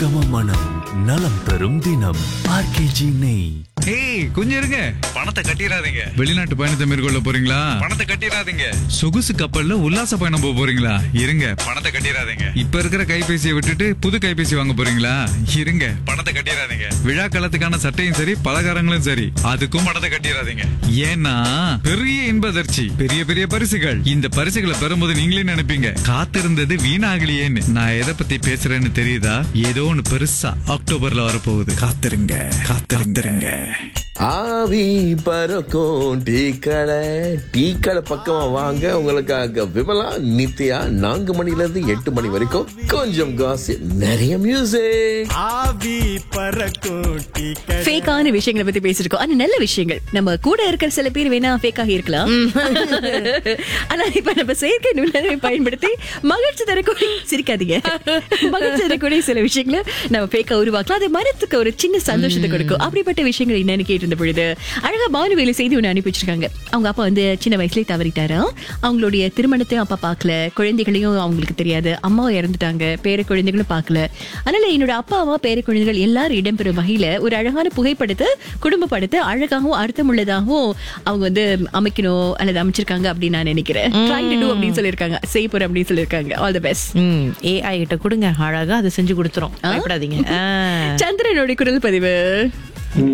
கம மனம் நலம் தரும் தினம் ஆர்கேஜி நெய் ஏய் கொஞ்சம் இருங்க பணத்தை கட்டிடாதீங்க வெளிநாட்டு பயணத்தை மேற்கொள்ள போறீங்களா பணத்தை கட்டிடாதீங்க சொகுசு கப்பல்ல உல்லாச பயணம் போக போறீங்களா இருங்க பணத்தை கட்டிடாதீங்க இப்ப இருக்கிற கைபேசியை விட்டுட்டு புது கைபேசி வாங்க போறீங்களா இருங்க பணத்தை கட்டிடாதீங்க விழா காலத்துக்கான சட்டையும் சரி பலகாரங்களும் சரி அதுக்கும் பணத்தை கட்டிடாதீங்க ஏன்னா பெரிய இன்பதர்ச்சி பெரிய பெரிய பரிசுகள் இந்த பரிசுகளை பெறும்போது நீங்களே நினைப்பீங்க காத்திருந்தது வீணாகலையேன்னு நான் எதை பத்தி பேசுறேன்னு தெரியுதா ஏதோ ஒண்ணு பெருசா அக்டோபர்ல வரப்போகுது காத்திருங்க காத்திருங்க ஆவி பறக்கும் டீ கடை டீ கடை பக்கமா வாங்க உங்களுக்காக விமலா நித்யா நான்கு மணில இருந்து எட்டு மணி வரைக்கும் கொஞ்சம் காசு நிறைய மியூசிக் ஆவி பறக்கும் டீ கடை. ஃபேக்கான விஷயங்களை பத்தி பேசிருக்கோம் ஆனா நல்ல விஷயங்கள் நம்ம கூட இருக்கிற சில பேர் வேணா ஃபேக்காக இருக்கலாம் ஆனா இப்ப நம்ம செயற்கை நுண்ணறிவை பயன்படுத்தி மகிழ்ச்சி தரக்கூடிய சிரிக்காதீங்க மகிழ்ச்சி தரக்கூடிய சில விஷயங்களை நம்ம ஃபேக்கா உருவாக்கலாம் அது மனத்துக்கு ஒரு சின்ன சந்தோஷத்தை கொடுக்கும் அப்படிப்பட்ட விஷயங்கள் என்னன்னு கேட்டிருந்த பொழுது அழகா பானுவேலு செய்தி ஒண்ணு அனுப்பி வச்சிருக்காங்க அவங்க அப்பா வந்து சின்ன வயசுலயே தவறிட்டாராம் அவங்களுடைய திருமணத்தையும் அப்பா பார்க்கல குழந்தைகளையும் அவங்களுக்கு தெரியாது அம்மா இறந்துட்டாங்க பேர குழந்தைகளும் பார்க்கல அதனால என்னோட அப்பா அம்மா பேர குழந்தைகள் எல்லாரும் இடம்பெறும் வகையில ஒரு அழகான புகைப்படத்தை குடும்ப படத்தை அழகாகவும் அர்த்தமுள்ளதாகவும் அவங்க வந்து அமைக்கணும் அல்லது அமைச்சிருக்காங்க அப்படின்னு நான் நினைக்கிறேன் Trying to do அப்படின்னு சொல்லியிருக்காங்க செய்ய போறேன் அப்படின்னு சொல்லியிருக்காங்க ஆல் தி பெஸ்ட் ம் ஏஐ கிட்ட கொடுங்க அழகா அதை செஞ்சு கொடுத்துரும் பயப்படாதீங்க ஆ. சந்திரனுடைய குரல் பதிவு